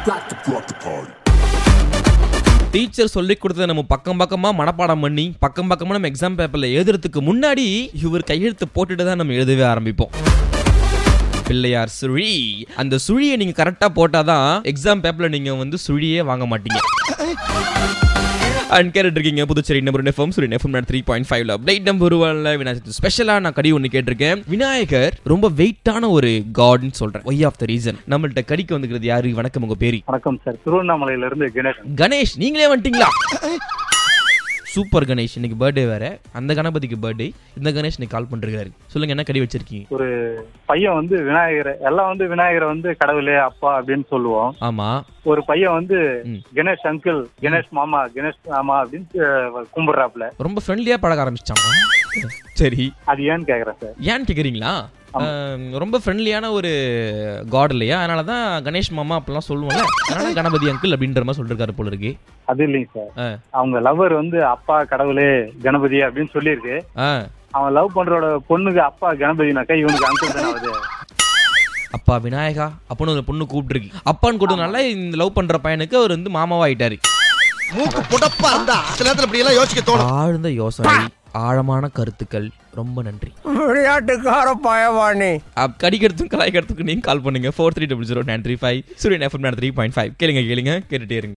got to rock the party. Teacher சொல்லி கொடுத்ததை நம்ம பக்கம் பக்கமா மனப்பாடம் பண்ணி பக்கம் பக்கமா நம்ம எக்ஸாம் பேப்பர்ல எழுதுறதுக்கு முன்னாடி இவர் கையெழுத்து போட்டுட்டு தான் நம்ம எழுதவே ஆரம்பிப்போம் பிள்ளையார் சுழி அந்த சுழியை நீங்க கரெக்டா போட்டாதான் எக்ஸாம் பேப்பர்ல நீங்க வந்து சுழியே வாங்க மாட்டீங்க அண்ட் கேட்டுட்டு இருக்கீங்க Puducherry number FM Suryan FM three point ஃபைவ்ல அப்டேட் நம்பர் ஒன்ல விநாயகர் ஸ்பெஷலாக நான் கடி ஒன்று கேட்டிருக்கேன் விநாயகர் ரொம்ப வெயிட்டான ஒரு காட்னு சொல்றேன் ஒய் ஆஃப் த ரீசன் நம்மள்ட்ட கடிக்கு வந்துக்கிறது யாரு வணக்கம் உங்க பேரி வணக்கம் சார் திருவண்ணாமலையில இருந்து கணேசன் கணேஷ் நீங்களே வந்துட்டீங்களா சூப்பர் கணேஷ் இன்னைக்கு பர்த்டே வேற அந்த கணபதிக்கு பர்த்டே இந்த கணேஷ் இன்னைக்கு கால் பண்ணிருக்காரு சொல்லுங்க என்ன கடி வச்சிருக்கீங்க ஒரு பையன் வந்து விநாயகரை எல்லாம் வந்து விநாயகரை வந்து கடவுளே அப்பா அப்படின்னு சொல்லுவோம் ஆமா ஒரு பையன் வந்து ம். கணேஷ் அங்கிள் கணேஷ் மாமா கணேஷ் மாமா அப்படின்னு அஹ், கும்பிடுறாப்புல ரொம்ப ஃப்ரெண்ட்லியா பழக ஆரம்பிச்சிட்டாங்க சரி அது ஏன்னு கேக்குறேன் சார் ஏன்னு கேக்குறீங்களா ஆம், ரொம்ப ஃப்ரெண்ட்லியான ஒரு காட் இல்லையா அதனால தான் கணேஷ் மாமா அப்படிலாம் சொல்லுவோம்ல அதனால கணபதி அங்கிள் அப்படின்ற மாதிரி சொல்லிருக்காரு போல இருக்கு அது இல்லைங்க சார் ஆ. அவங்க லவ்வர் வந்து அப்பா கடவுளே கணபதி அப்படின்னு சொல்லியிருக்கு ஆ அவன் லவ் பண்றோட பொண்ணுக்கு அப்பா கணபதினாக்கா இவனுக்கு அங்கிள் தானே ஆகுது அப்பா விநாயகா அப்பன்னு ஒரு பொண்ணு கூப்பிட்டுருக்கு அப்பான்னு கூப்பிட்டனால இந்த லவ் பண்ற பையனுக்கு அவர் வந்து மாமாவா ஆயிட்டாரு மூக்கு புடப்பா இருந்தா சில நேரத்துல இப்படி எல்லாம் யோசிக்க தோணும் ஆழ்ந்த யோசனை ஆழமான கருத்துக்கள் ரொம்ப நன்றி விளையாட்டுக்கார பயவானி அப் கடிக்கிறதுக்கும் கலாய்க்கிறதுக்கும் நீங்க கால் பண்ணுங்க four three double zero nine three five Suryan FM three point five கேளுங்க கேளுங்க கேட்டுட்டே இருங்க